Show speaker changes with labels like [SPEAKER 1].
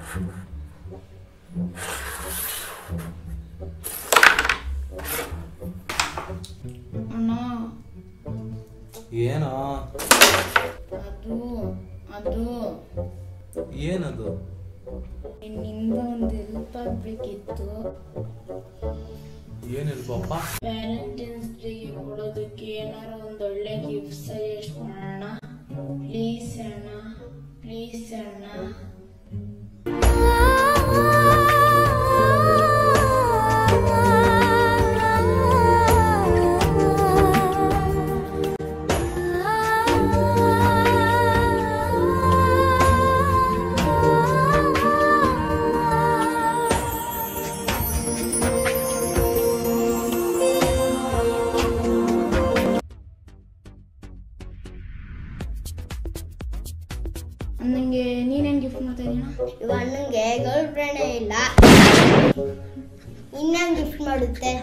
[SPEAKER 1] ಅಣ್ಣ
[SPEAKER 2] ಏನೋ
[SPEAKER 1] ಅದು ಅದು
[SPEAKER 2] ಏನದು
[SPEAKER 1] ನಿನ್ನಿಂದ ಒಂದು ಹೆಲ್ಪ್ ಆಗ್ಬೇಕಿತ್ತು
[SPEAKER 2] ಏನಿಲ್ವಪ್ಪ
[SPEAKER 1] ವ್ಯಾಲೆಂಟೈನ್ಸ್ ಡೇಗೆ ಕೊಡೋದಕ್ಕೆ ಏನಾರ ಒಂದು ಒಳ್ಳೆ ಗಿಫ್ಟ್ ಸಜೆಸ್ಟ್ ಮಾಡೋಣ ಪ್ಲೀಸ್ ಅಣ್ಣ ಪ್ಲೀಸ್ ಅಣ್ಣ ನನಗೆ ನೀನೇನು ಗಿಫ್ಟ್ ಮಾಡ್ತಾ ಇದೀನ
[SPEAKER 3] ಇವ ಅಣ್ಣಂಗೆ ಗರ್ಲ್ ಫ್ರೆಂಡೇ ಇಲ್ಲ ಇನ್ನೇನು ಗಿಫ್ಟ್ ಮಾಡುತ್ತೆ